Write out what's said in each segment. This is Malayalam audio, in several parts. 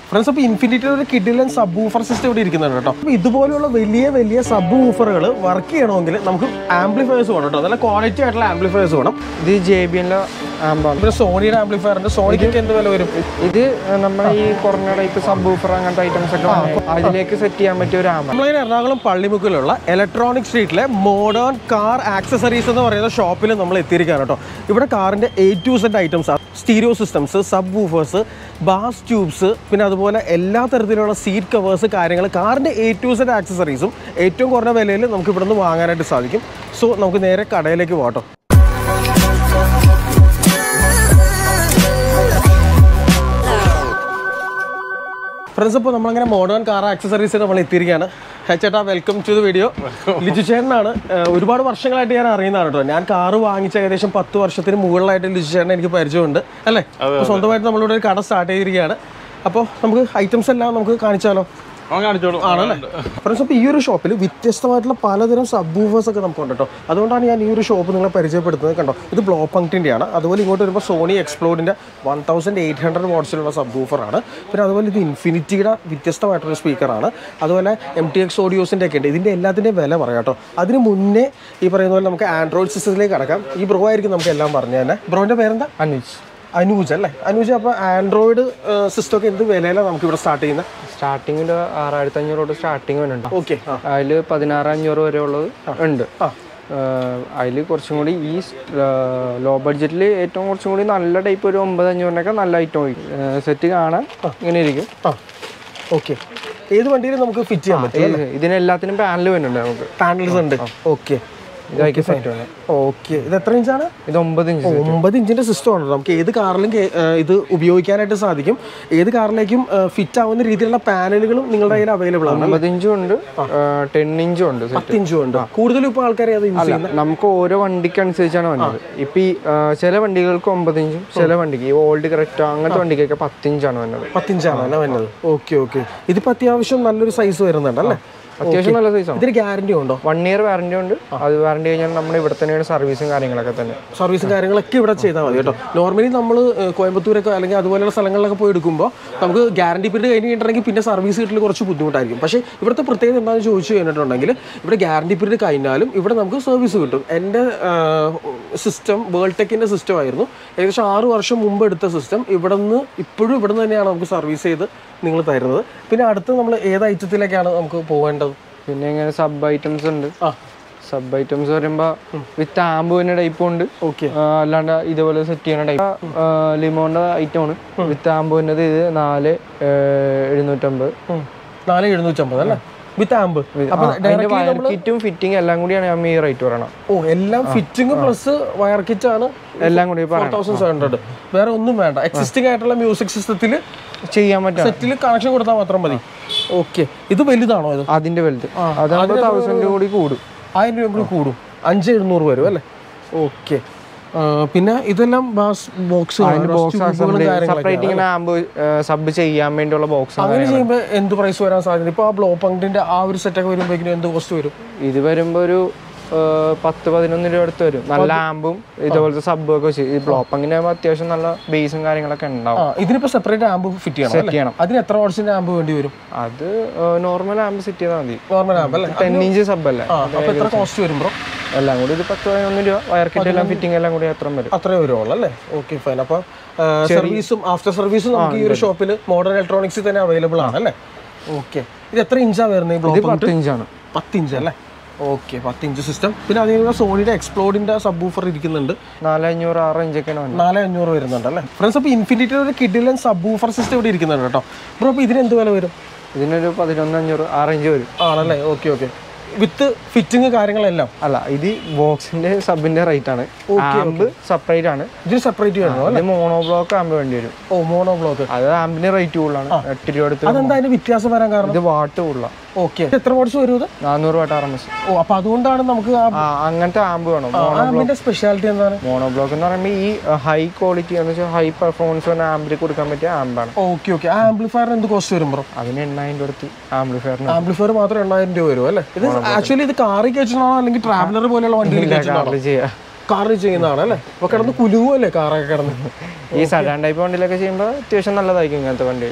ഫ്രണ്ട്സ് അപ്പോൾ ഇൻഫിനിറ്റിയുടെ ഒരു കിഡിലൻ സബ് ഊഫർ സിസ്റ്റം ഇവിടെ ഇരിക്കുന്നുണ്ട് കേട്ടോ അപ്പോൾ ഇതുപോലെയുള്ള വലിയ വലിയ സബ് ഊഫറുകൾ വർക്ക് ചെയ്യണമെങ്കിൽ നമുക്ക് ആംപ്ലിഫയേഴ്സ് വേണം കേട്ടോ നല്ല ക്വാളിറ്റി ആയിട്ടുള്ള ആംപ്ലിഫയേഴ്സ് വേണം ഇത് ജെ ബി എൻ്റെ ആമ്പാണ് പിന്നെ സോണിയുടെ ആംപ്ലിഫയർ ഉണ്ട് സോണിക്കൊക്കെ എന്ത് വില വരും ഇത് നമ്മുടെ ഈ കുറഞ്ഞ ടൈപ്പ് സബ് ഊഫർ അങ്ങനത്തെ ഐറ്റംസ് ഒക്കെ വന്നേ, അതിലേക്ക് സെറ്റ് ചെയ്യാൻ പറ്റിയ ഒരു ആമ്പാണ് നമ്മളിങ്ങനെ എറണാകുളം പള്ളിമുക്കിലുള്ള ഇലക്ട്രോണിക് സ്ട്രീറ്റിലെ മോഡേൺ കാർ ആക്സസറീസ് എന്ന് പറയുന്ന ഷോപ്പിൽ നമ്മൾ എത്തിയിരിക്കുകയാണ് കേട്ടോ ഇവിടെ കാറിൻ്റെ എ ടു സെറ്റ് ഐറ്റംസ് ആണ് stereo systems subwoofers bass tubes പിന്നെ അതുപോലെ എല്ലാ തരത്തിലുള്ള സീറ്റ് കവേഴ്സ് കാര്യങ്ങൾ കാറിൻ്റെ എ ടു സെറ്റ് ആക്സസറീസും ഏറ്റവും കുറഞ്ഞ വിലയിൽ നമുക്ക് ഇവിടെ നിന്ന് വാങ്ങാനായിട്ട് സാധിക്കും സോ നമുക്ക് നേരെ കടയിലേക്ക് പോകാം കേട്ടോ ഫ്രണ്ട്സ് ഇപ്പോൾ നമ്മളങ്ങനെ മോഡേൺ കാർ ആക്സസറീസ് നമ്മൾ എത്തിയിരിക്കുകയാണ് ഹേ ചേട്ടാ welcome to the video Liju ചേട്ടനാണ് ഏഹ് ഒരുപാട് വർഷങ്ങളായിട്ട് ഞാൻ അറിയുന്നതാണ് കേട്ടോ ഞാൻ കാറ് വാങ്ങിച്ച ഏകദേശം പത്ത് വർഷത്തിന് മുകളിലായിട്ട് ലിജു ചേട്ടനെ എനിക്ക് പരിചയമുണ്ട് അല്ലേ അപ്പോൾ സ്വന്തമായിട്ട് നമ്മളിവിടെ ഒരു കട സ്റ്റാർട്ട് ചെയ്തിരിക്കുകയാണ് അപ്പോൾ നമുക്ക് ഐറ്റംസ് എല്ലാം നമുക്ക് കാണിച്ചാലോ അവൻ കാണിച്ചോളൂ ആണല്ലേ ഫ്രണ്ട്സ് അപ്പോൾ ഈ ഒരു ഷോപ്പിൽ വ്യത്യസ്തമായിട്ടുള്ള പലതരം സബ്ബൂഫേഴ്സ് ഒക്കെ നമുക്കുണ്ട് കേട്ടോ അതുകൊണ്ടാണ് ഞാൻ ഈ ഒരു ഷോപ്പ് നിങ്ങളെ പരിചയപ്പെടുത്തുന്നത് കണ്ടോ ഇത് ബ്ലോ പങ്ക്റ്റിൻ്റെ ആണ് അതുപോലെ ഇങ്ങോട്ട് വരുമ്പോൾ സോണി എക്സ്പ്ലോഡിൻ്റെ വൺ തൗസൻഡ് എയ്റ്റ് ഹൺഡ്രഡ് വാട്ട്സിലുള്ള സബ്ബൂഫറാണ് പിന്നെ അതുപോലെ ഇത് ഇൻഫിനിറ്റിയുടെ വ്യത്യസ്തമായിട്ടുള്ള സ്പീക്കറാണ് അതുപോലെ എം ടി എക്സ് ഓഡിയോസിൻ്റെ ഒക്കെ ഉണ്ട് ഇതിൻ്റെ എല്ലാത്തിൻ്റെയും വില പറയാം കേട്ടോ അതിന് മുന്നേ ഈ പറയുന്ന പോലെ നമുക്ക് ആൻഡ്രോയിഡ് സിസ്റ്റത്തിലേക്ക് കടക്കാം ഈ ബ്രോ ആയിരിക്കും നമുക്ക് എല്ലാം പറഞ്ഞു തന്നെ ബ്രോൻ്റെ പേരെന്താ അനുജ് അനൂജ് അല്ലേ അനൂജ് അപ്പോൾ ആൻഡ്രോയിഡ് സിസ്റ്റം ഒക്കെ എന്ത് വിലയിലാണ് നമുക്ക് ഇവിടെ സ്റ്റാർട്ട് ചെയ്യുന്നത് സ്റ്റാർട്ടിങ് ഒരു ആറായിരത്തി അഞ്ഞൂറ് തൊട്ട് സ്റ്റാർട്ടിങ് വരുന്നുണ്ട് ഓക്കെ ആ അതിൽ പതിനാറ് അഞ്ഞൂറ് വരെ ഉള്ളത് ഉണ്ട് ആ. അതിൽ കുറച്ചും കൂടി ഈ ലോ ബഡ്ജറ്റിൽ ഏറ്റവും കുറച്ചും കൂടി നല്ല ടൈപ്പ് ഒരു ഒമ്പത് അഞ്ഞൂറിനൊക്കെ നല്ല ഐറ്റം സെറ്റ് കാണാൻ ഇങ്ങനെ ഇരിക്കും ആ ഓക്കെ ഏത് വണ്ടിയിലും നമുക്ക് ഫിറ്റ് ചെയ്യാൻ പറ്റും ഇത് ഇതിനെല്ലാത്തിനും പാനൽ വരുന്നുണ്ട് നമുക്ക് പാനൽസ് ഉണ്ട് ഓക്കെ ഇതാക്കി സെറ്റ് വേണം ഓക്കെ ഇത് എത്ര ഇഞ്ചാണ് ഇത് ഒമ്പത് ഇഞ്ച് ഒമ്പത് ഇഞ്ചിന്റെ സിസ്റ്റം ആണ് നമുക്ക് ഏത് കാറിലും കേ- ഏ, ഇത് ഉപയോഗിക്കാനായിട്ട് സാധിക്കും ഏത് കാറിലേക്കും ഫിറ്റ് ആവുന്ന രീതിയിലുള്ള പാനലുകളും നിങ്ങളുടെ കയ്യിൽ അവൈലബിൾ ആണ് ഒമ്പത് ഇഞ്ചും ഉണ്ട് ടെൻ ഇഞ്ചും ഉണ്ട് set. പത്ത് ഇഞ്ചും ഉണ്ട് കൂടുതലും ഇപ്പോൾ ആൾക്കാരെ അത് യൂസ് ചെയ്യുന്നത് നമുക്ക് ഓരോ വണ്ടിക്ക് അനുസരിച്ചാണ് വന്നത് ഇപ്പൊ ഈ ആ, ചില വണ്ടികൾക്ക് ഒമ്പത് ഇഞ്ചും ചില വണ്ടിക്ക് ഈ ഓൾഡ് കറക്റ്റ് അങ്ങനത്തെ വണ്ടിക്കൊക്കെ പത്ത് ഇഞ്ചാണ് വന്നത് പത്തിഞ്ചാണ് അല്ല വരുന്നത് ഓക്കെ ഓക്കെ ഇതിപ്പോ അത്യാവശ്യം നല്ലൊരു സൈസ് വരുന്നുണ്ട് അല്ലേ അത്യാവശ്യം നല്ല സൈസാണ് ഇതിന് ഗ്യാരണ്ടി ഉണ്ടോ വൺ ഇയർ വാറന്റി ഉണ്ട് അത് വാറന്റി കഴിഞ്ഞാൽ നമ്മുടെ ഇവിടെ തന്നെയാണ് സർവീസും കാര്യങ്ങളൊക്കെ തന്നെ സർവീസും കാര്യങ്ങളൊക്കെ ഇവിടെ ചെയ്താൽ മതി കേട്ടോ നോർമലി നമ്മൾ കോയമ്പത്തൂരൊക്കെ അല്ലെങ്കിൽ അതുപോലെയുള്ള സ്ഥലങ്ങളിലൊക്കെ പോയി എടുക്കുമ്പോൾ നമുക്ക് ഗ്യാരണ്ടി പീരീഡ് കഴിഞ്ഞ് കഴിഞ്ഞിട്ടുണ്ടെങ്കിൽ പിന്നെ സർവീസ് കിട്ടൽ കുറച്ച് ബുദ്ധിമുട്ടായിരിക്കും പക്ഷേ ഇവിടുത്തെ പ്രത്യേകത എന്താണെന്ന് ചോദിച്ചു കഴിഞ്ഞിട്ടുണ്ടെങ്കിൽ ഇവിടെ ഗ്യാരണ്ടി പീരീഡ് കഴിഞ്ഞാലും ഇവിടെ നമുക്ക് സർവീസ് കിട്ടും എൻ്റെ സിസ്റ്റം വേൾഡ് ടെക്കിൻ്റെ സിസ്റ്റം ആയിരുന്നു ഏകദേശം ആറ് വർഷം മുമ്പ് എടുത്ത സിസ്റ്റം ഇവിടെ നിന്ന് ഇപ്പോഴും ഇവിടെ നിന്ന് തന്നെയാണ് നമുക്ക് സർവീസ് ചെയ്ത് നിങ്ങൾ തരുന്നത് പിന്നെ അടുത്ത് നമ്മൾ ഏത് ഐറ്റത്തിലേക്കാണ് നമുക്ക് പോകേണ്ടത് പിന്നെ ഇങ്ങനെ സബ് ഐറ്റംസ് ഉണ്ട് ആ സബ് ഐറ്റംസ് വരുമ്പോൾ വിത്ത് ആമ്പ് തന്നെ ടൈപ്പും ഉണ്ട് ഓക്കെ ആ, അല്ലാണ്ട് ഇതുപോലെ സെറ്റ് ചെയ്യണ ടൈപ്പ് ലിമോന്റെ ഐറ്റമാണ് വിത്ത് ആമ്പ് വരുന്നത് ഇത് നാല് ഏഹ്, എഴുന്നൂറ്റമ്പത് നാല് എഴുന്നൂറ്റമ്പത് അല്ലേ വിത്ത് ആമ്പ് അപ്പൊ അതിന്റെ വയർ കിറ്റും ഫിറ്റിംഗ് എല്ലാം കൂടിയാണ് ഞാൻ ഈ റേറ്റ് പറയണം ഓ എല്ലാം ഫിറ്റിംഗ് പ്ലസ് വയർ കിറ്റ് ആണ് എല്ലാം കൂടി ഫോർ പറയണം തൗസൻഡ് സെവൻ ഹൺഡ്രഡ് വേറെ ഒന്നും വേണ്ട എക്സിസ്റ്റിംഗ് ആയിട്ടുള്ള മ്യൂസിക് സിസ്റ്റത്തിൽ ചെയ്യാൻ പറ്റാ സെറ്റിൽ കണക്ഷൻ കൊടുത്താൽ മാത്രം മതി ഓക്കെ ഇത് വലുതാണോ ഇത് അതിന്റെ വലുത് അതാകുമ്പോൾ തൗസൻഡ് കൂടി കൂടും ആയിരം രൂപ കൂടി കൂടും അഞ്ച് എഴുന്നൂറ് വരും അല്ലേ ഓക്കെ പിന്നെ ഇതെല്ലാം ബോക്സ് ബോക്സ് സെപ്പറേറ്റ് ഇങ്ങനെ ആമ്പ് സബ് ചെയ്യാൻ വേണ്ടിയുള്ള ബോക്സ് അങ്ങനെ ചെയ്യുമ്പോൾ എന്ത് പ്രൈസ് വരാൻ സാധ്യത ഇപ്പോൾ ആ ബ്ലോ പങ്കിന്റെ ആ ഒരു സെറ്റൊക്കെ വരുമ്പോഴേക്കും എന്ത് കോസ്റ്റ് വരും ഇത് വരുമ്പോ ഒരു ആ, പത്ത് പതിനൊന്ന് രൂപ അടുത്ത് വരും നല്ല ആമ്പും ഇതുപോലത്തെ സബും ഒക്കെ വെച്ച് ഈ ബ്ലോപ്പ് അങ്ങനെ ആകുമ്പോൾ അത്യാവശ്യം നല്ല ബേസും കാര്യങ്ങളൊക്കെ ഉണ്ടാവും ആ ഇതിനിപ്പോൾ സെപ്പറേറ്റ് ആമ്പ് ഫിറ്റ് ചെയ്യണം സെറ്റ് അല്ലേ? ചെയ്യണം അതിന് എത്ര വാട്സിന്റെ ആമ്പ് വേണ്ടി വരും അത് നോർമൽ ആമ്പ് സെറ്റ് ചെയ്താൽ മതി നോർമൽ ആമ്പ് അല്ലേ ടെൻ ഇഞ്ച് സബ് അല്ലേ ആ അപ്പോൾ എത്ര കോസ്റ്റ് വരും ബ്രോ എല്ലാം കൂടി ഒരു പത്ത് പതിനൊന്ന് രൂപ വയർ കിറ്റ് എല്ലാം ഫിറ്റിംഗ് എല്ലാം കൂടി അത്ര വരും അത്രേ വരുള്ളൂ അല്ലേ ഓക്കെ ഫൈൻ അപ്പോൾ സർവീസും ആഫ്റ്റർ സർവീസും നമുക്ക് ഈ ഒരു ഷോപ്പിൽ മോഡേൺ ഇലക്ട്രോണിക്സിൽ തന്നെ അവൈലബിൾ ആണ് അല്ലേ ഓക്കെ ഇത് എത്ര ഇഞ്ചാ വരുന്നത് ഈ ഇത് ബ്ലോക്ക് പത്ത് ഇഞ്ചാണ് പത്ത് ഇഞ്ച് അല്ലേ ഓക്കെ പത്ത് ഇഞ്ച് സിസ്റ്റം പിന്നെ അതിനുള്ള സോണിയുടെ എക്സ്പ്ലോഡിന്റെ സബ് ഊഫർ ഇരിക്കുന്നുണ്ട് നാല് അഞ്ഞൂറ് ആറ് ഇഞ്ചൊക്കെയാണ് വന്നത് നാല് അഞ്ഞൂറ് വരുന്നുണ്ട് അല്ലേ ഫ്രണ്ട്സ് അപ്പോൾ ഇൻഫിനിറ്റിയുടെ ഒരു കിഡിലൻ സബ് ഊഫർ സിസ്റ്റം ഇവിടെ ഇരിക്കുന്നുണ്ട് കേട്ടോ ബ്രോ അപ്പോൾ ഇതിന് എന്ത് വില വരും ഇതിനൊരു പതിനൊന്ന് അഞ്ഞൂറ് ആറ് ഇഞ്ച് വരും ആണല്ലേ ഓക്കെ ഓക്കെ വിത്ത് ഫിറ്റിങ് കാര്യങ്ങളെല്ലാം അല്ല ഇത് ബോക്സിന്റെ സബിന്റെ റേറ്റ് ആണ് ആമ്പ് സെപ്പറേറ്റ് ആണ് ഇതിന് സെപ്പറേറ്റ് ചെയ്യണോ ഇത് മോണോ ബ്ലോക്ക് ആമ്പ് വേണ്ടി വരും ഓ മോണോ ബ്ലോക്ക് അത് ആമ്പിന് റേറ്റ് കൂടുതലാണ് എട്ട് രൂപ എടുത്ത് അതെന്താ അതിന് വ്യത്യാസം വരാൻ കാരണം ഇത് വാട്ട് കൂടുതലാണ് ഓക്കെ എത്ര വാട്ട്സ് വരും ഇത് നാനൂറ് വാട്ട് ആർ എം എസ് ഓ അപ്പോൾ അതുകൊണ്ടാണ് നമുക്ക് ആ ആ അങ്ങനത്തെ ആമ്പ് വേണം ആമ്പിന്റെ സ്പെഷ്യാലിറ്റി എന്താണ് മോണോ ബ്ലോക്ക് എന്ന് പറയുമ്പോൾ ഈ ഹൈ ക്വാളിറ്റി എന്ന് വെച്ചാൽ ഹൈ പെർഫോമൻസ് വന്ന ആമ്പിൽ കൊടുക്കാൻ പറ്റിയ ആമ്പാണ് ഓക്കെ ഓക്കെ ആ ആംപ്ലിഫയറിന് എന്ത് കോസ്റ്റ് വരും ബ്രോ അതിന് എണ്ണായിരം രൂപ അടുത്ത് ആംപ്ലിഫയറിന് ആംപ്ലിഫയർ മാത്രം എണ്ണായിരം രൂപ വരും അല്ലേ ഇത് ആക്ച്വലി ഇത് കാറിൽ കയറ്റണോ അല്ലെങ്കിൽ ട്രാവലർ പോലെയുള്ള വണ്ടിയിൽ കയറ്റണോ കാറിൽ ചെയ്യാം കാറിന് ചെയ്യുന്നതാണ് അല്ലേ അപ്പൊ കിടന്ന് കുലുങ്ങുമല്ലേ കാറൊക്കെ കിടന്ന് ഈ സഡാൻ ടൈപ്പ് വണ്ടിയിലൊക്കെ ചെയ്യുമ്പോൾ അത്യാവശ്യം നല്ലതായിരിക്കും ഇങ്ങനത്തെ വണ്ടി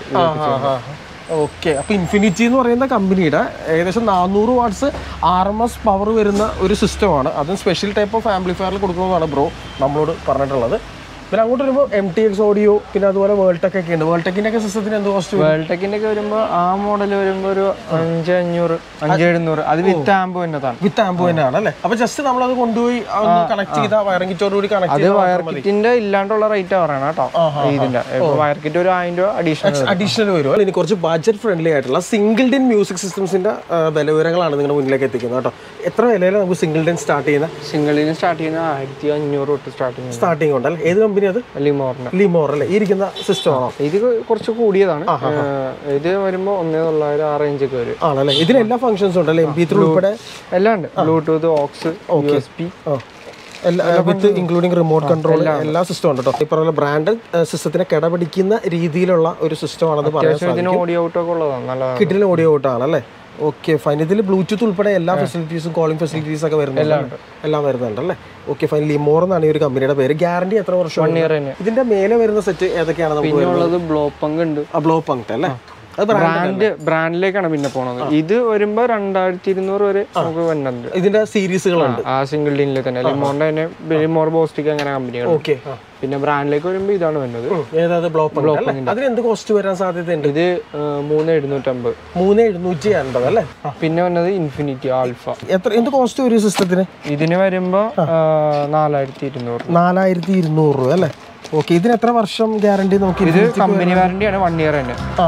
ഓക്കെ അപ്പൊ ഇൻഫിനിറ്റി എന്ന് പറയുന്ന കമ്പനിയുടെ ഏകദേശം നാനൂറ് watts R M S power വരുന്ന ഒരു സിസ്റ്റമാണ് അതും സ്പെഷ്യൽ ടൈപ്പ് ഓഫ് ആംപ്ലിഫയറിൽ കൊടുക്കുന്നതാണ് ബ്രോ നമ്മളോട് പറഞ്ഞിട്ടുള്ളത് പിന്നെ അങ്ങോട്ട് വരുമ്പോൾ എം ടി എക്സ് ഓഡിയോ പിന്നെ അതുപോലെ വേൾടെക് ഒക്കെ ഉണ്ട് വേൾടെക്കിന്റെ ഒക്കെ സിസ്റ്റത്തിന് എന്ത് കോസ്റ്റ് വേൾടെക്കിന്റെ ഒക്കെ വരുമ്പോൾ ആ മോഡൽ വരുമ്പോൾ ഒരു അഞ്ച് അഞ്ഞൂറ് അഞ്ച് എഴുന്നൂറ് അത് വിത്ത് ആമ്പ് തന്നെതാണ് വിത്ത് ആമ്പ് തന്നെയാണ് അല്ലേ അപ്പൊ ജസ്റ്റ് നമ്മളത് കൊണ്ടുപോയി ഒന്ന് കണക്ട് ചെയ്ത വയറിംഗ് കിറ്റോട് കൂടി കണക്ട് അത് വയർ കിറ്റിന്റെ ഇല്ലാണ്ടുള്ള റേറ്റ് പറയണം കേട്ടോ ഇതിന്റെ വയർ കിറ്റ് ഒരു ആയിരം രൂപ അഡീഷണൽ അഡീഷണൽ വരും ഇനി കുറച്ച് ബഡ്ജറ്റ് ഫ്രണ്ട്ലി ആയിട്ടുള്ള സിംഗിൾ ഡിൻ മ്യൂസിക് സിസ്റ്റംസിന്റെ വില വിവരങ്ങളാണ് നിങ്ങളുടെ മുന്നിലേക്ക് എത്തിക്കുന്നത് കേട്ടോ എത്ര വിലയിലാണ് നമുക്ക് സിംഗിൾ ഡിൻ സ്റ്റാർട്ട് ചെയ്യുന്ന സിംഗിളിന് സ്റ്റാർട്ട് ചെയ്യുന്ന ആയിരത്തി അഞ്ഞൂറ് തൊട്ട് സ്റ്റാർട്ട് ചെയ്യുന്നത് സ്റ്റാർട്ടിംഗ് ഉണ്ട് അല്ലേ ഏത് കമ്പനി അത് ലിമോറിന് ലിമോർ അല്ലേ ഈ ഇരിക്കുന്ന സിസ്റ്റം ആണോ ഇത് കുറച്ച് കൂടിയതാണ് ഏഹ് ഇത് വരുമ്പോ ഒന്നേ തൊള്ളായിരം ആ റേഞ്ചൊക്കെ വരും ആണല്ലേ ഇതിന് എല്ലാ ഫംഗ്ഷൻസും ഉണ്ട് അല്ലേ എം പി ത്രീ ഉൾപ്പെടെ എല്ലാം ഉണ്ട് Bluetooth aux U S B ആ. എല്ലാ വിത്ത് ഇൻക്ലൂഡിംഗ് റിമോട്ട് കൺട്രോൾ എല്ലാ സിസ്റ്റം ഉണ്ട് കേട്ടോ ഈ പറഞ്ഞ ബ്രാൻഡ് സിസ്റ്റത്തിനെ കിടപിടിക്കുന്ന രീതിയിലുള്ള ഒരു സിസ്റ്റം ആണെന്ന് പറയാൻ അത്യാവശ്യം ഇതിന് ഓഡിയോ ഔട്ടൊക്കെ ഉള്ളതാണ് നല്ലതാണ് കിട്ടിലെ ഓഡിയോ ഔട്ടാണ് അല്ലേ ഓക്കെ ഫൈൻ ഇതിൽ ബ്ലൂടൂത്ത് ഉൾപ്പെടെ എല്ലാ ഫെസിലിറ്റീസും കോളിംഗ് ഫെസിലിറ്റീസ് ഒക്കെ വരുന്നുണ്ട് എല്ലാം വരുന്നുണ്ട് അല്ലേ ഓക്കെ ഫൈൻ ലിമോർ എന്നാണ് ഈ ഒരു കമ്പനിയുടെ പേര് ഗ്യാരണ്ടി എത്ര വർഷം വൺ ഇയർ തന്നെ ഇതിന്റെ മേലെ വരുന്ന സെറ്റ് ഏതൊക്കെയാണ് നമുക്ക് പിന്നെ ഉള്ളത് ബ്ലോ പങ്ക് ഉണ്ട് ബ്ലോ പങ്ക് അല്ലേ അത് brand- ബ്രാൻഡ് ബ്രാൻഡിലേക്കാണ് പിന്നെ പോണത് ഇത് വരുമ്പോ രണ്ടായിരത്തി ഇരുന്നൂറ് വരെ നമുക്ക് വരുന്നുണ്ട് ഇതിന്റെ സീരീസുകളുണ്ട് ആ സിംഗിൾ ഡീനിൽ തന്നെ ലിമോറിന്റെ തന്നെ ലിമോർ ബോസ്റ്റിക് അങ്ങനെ കമ്പനികൾ ഓക്കെ പിന്നെ ബ്രാൻഡിലേക്ക് വരുമ്പോ ഇതാണ് വരുന്നത് ഏതായത് ബ്ലോ പങ്ക് അല്ലേ അതിന് എന്ത് കോസ്റ്റ് വരാൻ സാധ്യതയുണ്ട് ഇത് ഏഹ്, മൂന്ന് എഴുന്നൂറ്റമ്പത് മൂന്ന് എഴുന്നൂറ്റി അൻപത് അല്ലേ പിന്നെ വന്നത് ഇൻഫിനിറ്റി ആൽഫ എത്ര എന്ത് കോസ്റ്റ് വരും ഈ സിസ്റ്റത്തിന് ഇതിന് വരുമ്പോ ഏഹ്, നാലായിരത്തി ഇരുന്നൂറ് നാലായിരത്തി ഇരുന്നൂറ് രൂപ അല്ലേ ഓക്കെ ഇതിന് എത്ര വർഷം ഗ്യാരണ്ടി നമുക്ക് ഇത് കമ്പനി വാറണ്ടി ആണ് വൺ ഇയർ തന്നെ ആ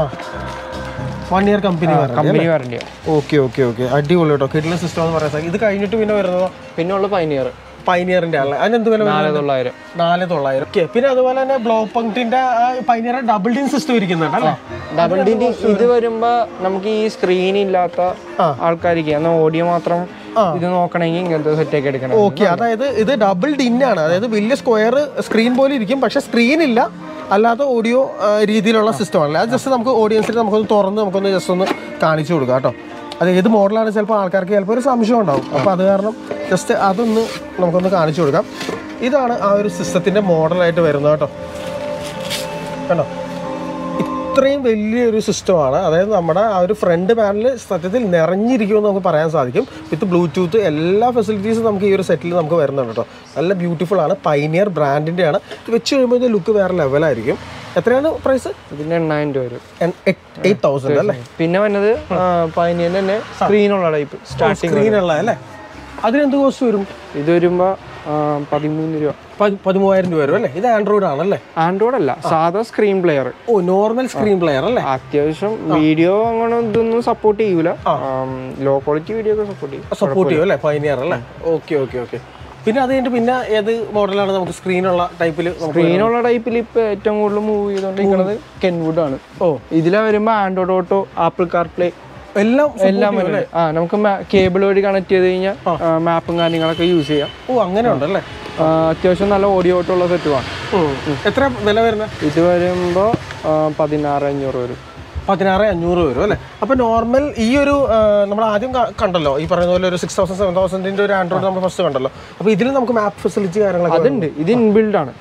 one year company company warranty okay okay okay അടിപൊളി കേട്ടോ കിഡിലെ സിസ്റ്റം എന്ന് പറയാൻ സാധിക്കും ഇത് കഴിഞ്ഞിട്ട് പിന്നെ വരുന്നതോ പിന്നെ ഉള്ള പൈനിയർ പൈനിയറിന്റെ ആണല്ലേ അതിനെന്ത് വില വരും? നാല് തൊള്ളായിരം നാല് തൊള്ളായിരം ഓക്കെ പിന്നെ അതുപോലെ തന്നെ ബ്ലോ പങ്കിന്റെ പൈനിയർ ഡബിൾ ഡിൻ സിസ്റ്റം ഇരിക്കുന്നുണ്ട് അല്ലേ ഡബിൾ ഡിന്റെ ഇത് വരുമ്പോ നമുക്ക് ഈ സ്ക്രീൻ ഇല്ലാത്ത ആൾക്കാർക്ക് എന്നാൽ ഓഡിയോ മാത്രം ഇത് നോക്കണമെങ്കിൽ ഇങ്ങനത്തെ സെറ്റ് ഒക്കെ എടുക്കണം ഓക്കെ അതായത് ഇത് ഡബിൾ ഡിൻ ആണ് അതായത് വലിയ സ്ക്വയർ സ്ക്രീൻ പോലെ ഇരിക്കും പക്ഷെ സ്ക്രീൻ ഇല്ല അല്ലാത്ത ഓഡിയോ രീതിയിലുള്ള സിസ്റ്റം ആണല്ലേ അത് ജസ്റ്റ് നമുക്ക് ഓഡിയൻസിന് നമുക്കൊന്ന് തുറന്ന് നമുക്കൊന്ന് ജസ്റ്റ് ഒന്ന് കാണിച്ചു കൊടുക്കാം കേട്ടോ അത് ഏത് മോഡലാണ് ചിലപ്പോൾ ആൾക്കാർക്ക് ചിലപ്പോൾ ഒരു സംശയം ഉണ്ടാവും അപ്പോൾ അത് കാരണം ജസ്റ്റ് അതൊന്ന് നമുക്കൊന്ന് കാണിച്ചു കൊടുക്കാം ഇതാണ് ആ ഒരു സിസ്റ്റത്തിൻ്റെ മോഡലായിട്ട് വരുന്നത് കേട്ടോ കണ്ടോ ഇത്രയും വലിയൊരു സിസ്റ്റമാണ് അതായത് നമ്മുടെ ആ ഒരു ഫ്രണ്ട് പാനൽ സത്യത്തിൽ നിറഞ്ഞിരിക്കുമെന്ന് നമുക്ക് പറയാൻ സാധിക്കും വിത്ത് ബ്ലൂടൂത്ത് എല്ലാ ഫെസിലിറ്റീസും നമുക്ക് ഈ ഒരു സെറ്റിൽ നമുക്ക് വരുന്നുണ്ട് കേട്ടോ നല്ല ബ്യൂട്ടിഫുൾ ആണ് പൈനിയർ ബ്രാൻഡിൻ്റെ ആണ് ഇത് വെച്ച് കഴിയുമ്പോൾ ഇതിൻ്റെ ലുക്ക് വേറെ ലെവലായിരിക്കും എത്രയാണ് പ്രൈസ് ഇതിന് എണ്ണായിരം രൂപ വരും എയ്റ്റ് തൗസൻഡ് അല്ലേ പിന്നെ വന്നത് പൈനിയർ തന്നെ സ്ക്രീനുള്ള ടൈപ്പ് സ്റ്റാർട്ടിങ് സ്ക്രീനുള്ള അല്ലേ അതിനെന്ത് കോസ്റ്റ് വരും ഇത് വരുമ്പോ ആ, പതിമൂന്ന് രൂപ പതി- പതിമൂവായിരം രൂപ വരും അല്ലേ ഇത് ആൻഡ്രോയിഡ് ആണല്ലേ ആൻഡ്രോയിഡ് അല്ല സാധാ സ്ക്രീൻ പ്ലെയർ ഓ നോർമൽ സ്ക്രീൻ പ്ലെയർ അല്ലേ അത്യാവശ്യം വീഡിയോ അങ്ങനെ ഇതൊന്നും സപ്പോർട്ട് ചെയ്യൂല ലോ ക്വാളിറ്റി വീഡിയോ ഒക്കെ സപ്പോർട്ട് ചെയ്യും സപ്പോർട്ട് ചെയ്യും അല്ലേ പൈനിയർ അല്ലേ ഓക്കെ ഓക്കെ ഓക്കെ പിന്നെ അത് കഴിഞ്ഞിട്ട് പിന്നെ ഏത് മോഡലാണ് നമുക്ക് സ്ക്രീനുള്ള ടൈപ്പിൽ നമുക്ക് സ്ക്രീനുള്ള ടൈപ്പിൽ ഇപ്പൊ ഏറ്റവും കൂടുതൽ മൂവ് ചെയ്തോണ്ടിരിക്കുന്നത് കെൻവുഡ് ആണ് ഓ ഇതിലെ വരുമ്പോ Android Auto Apple car play എല്ലാം എല്ലാം വരുന്നുണ്ട് ആ നമുക്ക് കേബിൾ വഴി കണക്ട് ചെയ്ത് കഴിഞ്ഞാൽ മാപ്പും കാര്യങ്ങളൊക്കെ യൂസ് ചെയ്യാം ഓ അങ്ങനെ ഉണ്ടല്ലേ ആ, അത്യാവശ്യം നല്ല ഓഡിയോ ഓട്ടുള്ള സെറ്റുമാണ് എത്ര വില വരുന്നത് ഇത് വരുമ്പോ ആ, പതിനാറ് അഞ്ഞൂറ് വരും പതിനാറ് അഞ്ഞൂറ് വരും അല്ലേ അപ്പൊ നോർമൽ ഈ ഒരു നമ്മൾ ആദ്യം ക- കണ്ടല്ലോ ഈ പറയുന്ന പോലെ ഒരു സിക്സ് തൗസൻഡ് സെവൻ തൗസൻഡിന്റെ ഒരു ആൻഡ്രോയിഡ് നമ്മൾ ഫസ്റ്റ് കണ്ടല്ലോ അപ്പൊ ഇതിൽ നമുക്ക് മാപ്പ് ഫെസിലിറ്റി കാര്യങ്ങളൊക്കെ അതുണ്ട് ഇത് ഇൻബിൽഡ് ആണ്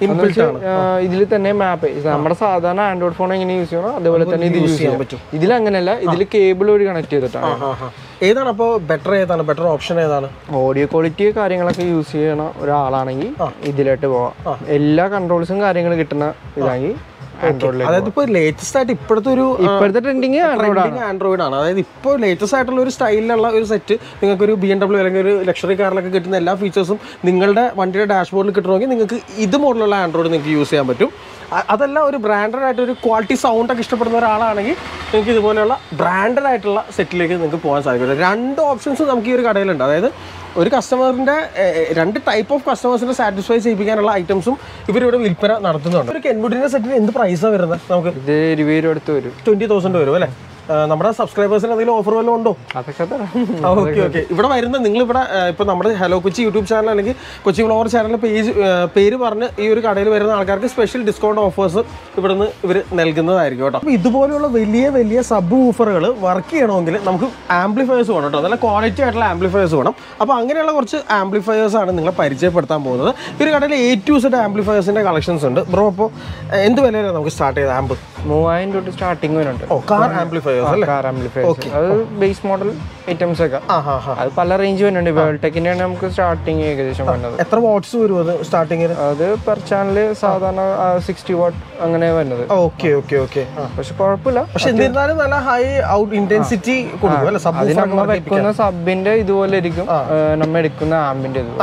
ഇതിൽ തന്നെ മാപ്പ് നമ്മുടെ സാധാരണ ആൻഡ്രോയിഡ് ഫോൺ എങ്ങനെ യൂസ് ചെയ്യണോ അതുപോലെ തന്നെ ഇത് യൂസ് ചെയ്യാൻ പറ്റും ഇതിൽ അങ്ങനെയല്ല ഇതിൽ കേബിൾ വഴി കണക്ട് ചെയ്തിട്ടാണ് ആ, ആ. ഏതാണ് അപ്പോൾ ബെറ്റർ ഏതാണ് ബെറ്റർ ഓപ്ഷൻ ഏതാണ് ഓഡിയോ ക്വാളിറ്റി കാര്യങ്ങളൊക്കെ യൂസ് ചെയ്യണ ഒരാളാണെങ്കിൽ ഇതിലോട്ട് പോവാം എല്ലാ കൺട്രോൾസും കാര്യങ്ങളും കിട്ടുന്ന ഇതാണെങ്കിൽ ആൻഡ്രോയിഡിലേക്ക് അതായത് ഇപ്പോൾ ലേറ്റസ്റ്റ് ആയിട്ട് ഇപ്പോഴത്തെ ഒരു ഇപ്പോഴത്തെ ട്രെൻഡിങ് ആൻഡ്രോയിഡ് ആണ് ആൻഡ്രോയിഡ് ആണ് അതായത് ഇപ്പോൾ ലേറ്റസ്റ്റ് ആയിട്ടുള്ള ഒരു സ്റ്റൈലിലുള്ള ഒരു സെറ്റ് നിങ്ങൾക്ക് ഒരു ബി എം ഡബ്ല്യൂ അല്ലെങ്കിൽ ഒരു ലക്ഷറി കാറിലൊക്കെ കിട്ടുന്ന എല്ലാ ഫീച്ചേഴ്സും നിങ്ങളുടെ വണ്ടിയുടെ ഡാഷ്ബോർഡിൽ കിട്ടണമെങ്കിൽ നിങ്ങൾക്ക് ഇത് മോഡലുള്ള ആൻഡ്രോയിഡ് നിങ്ങൾക്ക് യൂസ് ചെയ്യാൻ പറ്റും അ- അതല്ല ഒരു ബ്രാൻഡഡ് ആയിട്ട് ഒരു ക്വാളിറ്റി സൗണ്ട് ഒക്കെ ഇഷ്ടപ്പെടുന്ന ഒരാളാണെങ്കിൽ നിങ്ങൾക്ക് ഇതുപോലെയുള്ള ബ്രാൻഡഡ് ആയിട്ടുള്ള സെറ്റിലേക്ക് നിങ്ങൾക്ക് പോകാൻ സാധിക്കും രണ്ട് ഓപ്ഷൻസ് നമുക്ക് ഈ ഒരു കടയിലുണ്ട് അതായത് ഒരു കസ്റ്റമറിന്റെ രണ്ട് ടൈപ്പ് ഓഫ് കസ്റ്റമേഴ്സിനെ സാറ്റിസ്ഫൈ ചെയ്യിപ്പിക്കാനുള്ള ഐറ്റംസും ഇവരിവിടെ വിൽപ്പന നടത്തുന്നുണ്ട് ഒരു കെൻവുഡിന്റെ സെറ്റിന് എന്ത് പ്രൈസാണ് വരുന്നത് നമുക്ക് ഇത് ഇരുപത് രൂപ അടുത്ത് വരും ട്വന്റി തൗസൻഡ് വരും അല്ലേ നമ്മുടെ സബ്സ്ക്രൈബേഴ്സിന് എന്തെങ്കിലും ഓഫർ വല്ലതും ഉണ്ടോ അതൊക്കെ തരാം ഓക്കെ ഓക്കെ ഇവിടെ വരുന്ന നിങ്ങൾ ഇവിടെ ഇപ്പൊ നമ്മുടെ ഹലോ കൊച്ചി യൂട്യൂബ് ചാനൽ അല്ലെങ്കിൽ കൊച്ചി വ്ളോഗർ ചാനലിന്റെ പേജ് പേര് പറഞ്ഞ് ഈ ഒരു കടയിൽ വരുന്ന ആൾക്കാർക്ക് സ്പെഷ്യൽ ഡിസ്കൗണ്ട് ഓഫേഴ്സ് ഇവിടുന്ന് ഇവർ നൽകുന്നതായിരിക്കും കേട്ടോ അപ്പോൾ ഇതുപോലെയുള്ള വലിയ വലിയ സബ് ഊഫറുകൾ വർക്ക് ചെയ്യണമെങ്കിൽ നമുക്ക് ആംപ്ലിഫയേഴ്സ് വേണം കേട്ടോ നല്ല ക്വാളിറ്റി ആയിട്ടുള്ള ആംപ്ലിഫയേഴ്സ് വേണം അപ്പോൾ അങ്ങനെയുള്ള കുറച്ച് ആംപ്ലിഫയേഴ്സ് ആണ് നിങ്ങളെ പരിചയപ്പെടുത്താൻ പോകുന്നത് ഈ ഒരു കടയിൽ എ ടു സെറ്റ് ആംപ്ലിഫയേഴ്സിന്റെ കളക്ഷൻസ് ഉണ്ട് ബ്രോ അപ്പോൾ എന്ത് വിലയിലാണ് നമുക്ക് സ്റ്റാർട്ട് ചെയ്ത ആംബ് മൂവായിരം തൊട്ട് സ്റ്റാർട്ടിങ് വരുന്നുണ്ട് ഓ കാർ ആംപ്ലിഫയേഴ്സ് അല്ലേ കാർ ആംപ്ലിഫയേഴ്സ് അത് ബേസ് മോഡൽ ഐറ്റംസ് ഒക്കെ ആ ഹാ ഹാ അത് പല റേഞ്ച് വരുന്നുണ്ട് വേൾടെക്കിന്റെ നമുക്ക് സ്റ്റാർട്ടിങ് ഏകദേശം വരുന്നത് എത്ര വാട്ട്സ് വരും അത് സ്റ്റാർട്ടിങ്ങിൽ അത് പെർ ചാനൽ സാധാരണ സിക്സ്റ്റി വാട്ട് അങ്ങനെ വരുന്നത് ഓക്കെ ഓക്കെ ഓക്കെ പക്ഷെ കുഴപ്പമില്ല പക്ഷെ എന്നിരുന്നാലും നല്ല ഹൈ ഔട്ട് ഇന്റൻസിറ്റി കൊടുക്കും അല്ലെ സബ് അത് നമ്മൾ വെക്കുന്ന സബിന്റെ ഇതുപോലെ ഇരിക്കും നമ്മൾ എടുക്കുന്ന ആമ്പിന്റെ ഇത്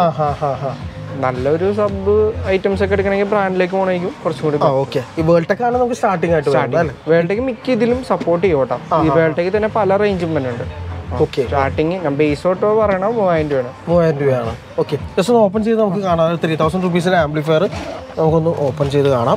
നല്ലൊരു സബ് ഐറ്റംസ് ഒക്കെ എടുക്കണമെങ്കിൽ ബ്രാൻഡിലേക്ക് പോകണമെങ്കിൽ കുറച്ചും കൂടി ആ ഓക്കെ ഈ വേൾഡ് ടെക് ആണ് നമുക്ക് സ്റ്റാർട്ടിംഗ് ആയിട്ട് വരുന്നത് അല്ലേ വേൾടെക്ക് മിക്ക ഇതിലും സപ്പോർട്ട് ചെയ്യും കേട്ടോ ഈ വേൾടെക്ക് തന്നെ പല റേഞ്ചും വരുന്നുണ്ട് ഓക്കെ സ്റ്റാർട്ടിങ് ഞാൻ ബേസ് ഓട്ടോ പറയണ മൂവായിരം രൂപയാണ് മൂവായിരം രൂപയാണ് ഓക്കെ ജസ്റ്റ് ഒന്ന് ഓപ്പൺ ചെയ്ത് നമുക്ക് കാണാം ത്രീ തൗസൻഡ് റുപ്പീസിന്റെ ആംപ്ലിഫയർ നമുക്കൊന്ന് ഓപ്പൺ ചെയ്ത് കാണാം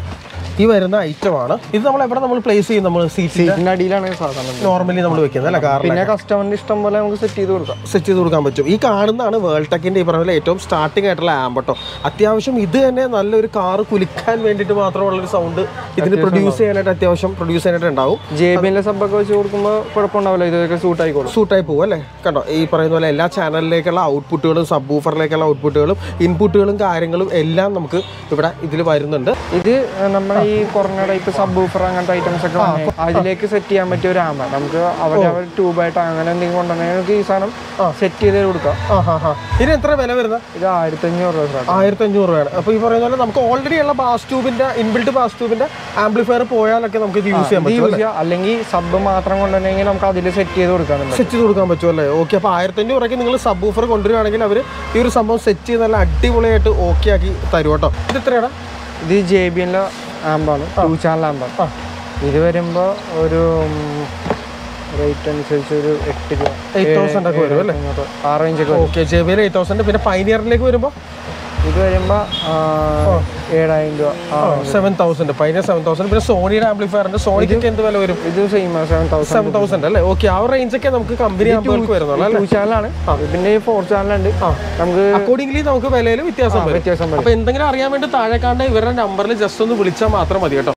ഈ വരുന്ന ഐറ്റം ആണ് ഇത് നമ്മൾ എവിടെ നമ്മൾ പ്ലേസ് ചെയ്യും നമ്മൾ സീറ്റ് സീറ്റിന്റെ അടിയിലാണ് സാധാരണ നോർമലി നമ്മൾ വെക്കുന്നത് അല്ലേ കാറിൽ പിന്നെ കസ്റ്റമറിന്റെ ഇഷ്ടം പോലെ നമുക്ക് സെറ്റ് ചെയ്ത് കൊടുക്കാം സെറ്റ് ചെയ്ത് കൊടുക്കാൻ പറ്റും ഈ കാണുന്നതാണ് വേൾഡ് ടെക്കിന്റെ ഈ പറഞ്ഞ ഏറ്റവും സ്റ്റാർട്ടിംഗ് ആയിട്ടുള്ള ആംബ് കേട്ടോ അത്യാവശ്യം ഇത് തന്നെ നല്ലൊരു കാറ് കുലിക്കാൻ വേണ്ടിയിട്ട് മാത്രമുള്ള ഒരു സൗണ്ട് ഇതിന് പ്രൊഡ്യൂസ് ചെയ്യാനായിട്ട് അത്യാവശ്യം പ്രൊഡ്യൂസ് ചെയ്യാനായിട്ട് ഉണ്ടാവും ജെ ബിയിലെ സബൊക്കെ വെച്ച് കൊടുക്കുമ്പോൾ കുഴപ്പമുണ്ടാവില്ല ഇതൊക്കെ സൂട്ട് ആയിക്കോളും സൂട്ടായി പോകും അല്ലേ കണ്ടോ ഈ പറയുന്ന പോലെ എല്ലാ ചാനലിലേക്കുള്ള ഔട്ട്പുട്ടുകളും സബ് ഊഫറിലേക്കുള്ള ഔട്ട്പുട്ടുകളും ഇൻപുട്ടുകളും കാര്യങ്ങളും എല്ലാം നമുക്ക് ഇവിടെ ഇതിൽ വരുന്നുണ്ട് ഇത് നമ്മുടെ ഈ കുറഞ്ഞ ടൈപ്പ് സബ് ഊഫർ അങ്ങനത്തെ ഐറ്റംസ് ഒക്കെ വന്നേ, അതിലേക്ക് സെറ്റ് ചെയ്യാൻ പറ്റിയ ഒരു ആമ്പ നമുക്ക് അവരെ അവർ ട്യൂബായിട്ട് അങ്ങനെ എന്തെങ്കിലും കൊണ്ടുവന്നെങ്കിൽ നമുക്ക് ഈ സാധനം സെറ്റ് ചെയ്ത് കൊടുക്കാം ആ ഹാ ഹാ ഇതിന് എത്ര വില വരുന്നത് ഇത് ആയിരത്തി അഞ്ഞൂറ് രൂപ സ്റ്റാർട്ട് ആയിരത്തി അഞ്ഞൂറ് രൂപയാണ് അപ്പോൾ ഈ പറയുന്ന പോലെ നമുക്ക് ഓൾറെഡി ഉള്ള ബാസ് ട്യൂബിന്റെ ഇൻബിൽറ്റ് ബാസ് ട്യൂബിന്റെ ആംപ്ലിഫയർ പോയാലൊക്കെ നമുക്ക് ഇത് യൂസ് ചെയ്യാൻ ഇത് പറ്റും യൂസ് ചെയ്യാം അല്ലെങ്കിൽ സബ് മാത്രം കൊണ്ടുവന്നെങ്കിൽ നമുക്ക് അതിൽ സെറ്റ് ചെയ്ത് കൊടുക്കാൻ പറ്റും സെറ്റ് ചെയ്ത് കൊടുക്കാൻ പറ്റും അല്ലേ ഓക്കെ അപ്പോൾ ആയിരത്തി അഞ്ഞൂറ് രൂപയ്ക്ക് നിങ്ങൾ സബ് ഊഫർ കൊണ്ടുവരികയാണെങ്കിൽ അവർ ഈ ഒരു സംഭവം സെറ്റ് ചെയ്ത് നല്ല അടിപൊളിയായിട്ട് ഓക്കെ ആക്കി തരും കേട്ടോ ഇത് എത്രയാണ് ഇത് ജെ ബി എല്ലിന്റെ ആമ്പാണ് ടു ചാനൽ ആമ്പാണ് ഇത് വരുമ്പോൾ ഒരു റേറ്റ് അനുസരിച്ച് ഒരു എട്ട് രൂപ എയ്റ്റ് തൗസൻഡ് ഒക്കെ വരും അല്ലേ അഞ്ഞൂറ് ആ റേഞ്ചൊക്കെ വരും okay J B eight thousand പിന്നെ പൈനിയറിലേക്ക് വരുമ്പോൾ ഇത് വരുമ്പോൾ ഏഴായിരം രൂപ ആ seven thousand Pioneer seven thousand പിന്നെ സോണിയുടെ ആംപ്ലിഫയറിന്റെ സോണിക്ക് എന്ത് വില വരും ഇത് same seven thousand seven thousand അല്ലേ ഓക്കെ ആ റേഞ്ചൊക്കെ നമുക്ക് കമ്പനി ആകുമ്പോഴേക്ക് വരുന്നുള്ളൂ അല്ലേ ടു ചാനലാണ് പിന്നെ ഈ ഫോർ ചാനലുണ്ട് നമുക്ക് അക്കോർഡിംഗ്ലി നമുക്ക് വിലയിൽ വ്യത്യാസം വരും വ്യത്യാസം വരും അപ്പൊ എന്തെങ്കിലും അറിയാൻ വേണ്ടി താഴെ കാണുന്ന ഇവരുടെ നമ്പറിൽ ജസ്റ്റ് ഒന്ന് വിളിച്ചാൽ മാത്രം മതി കേട്ടോ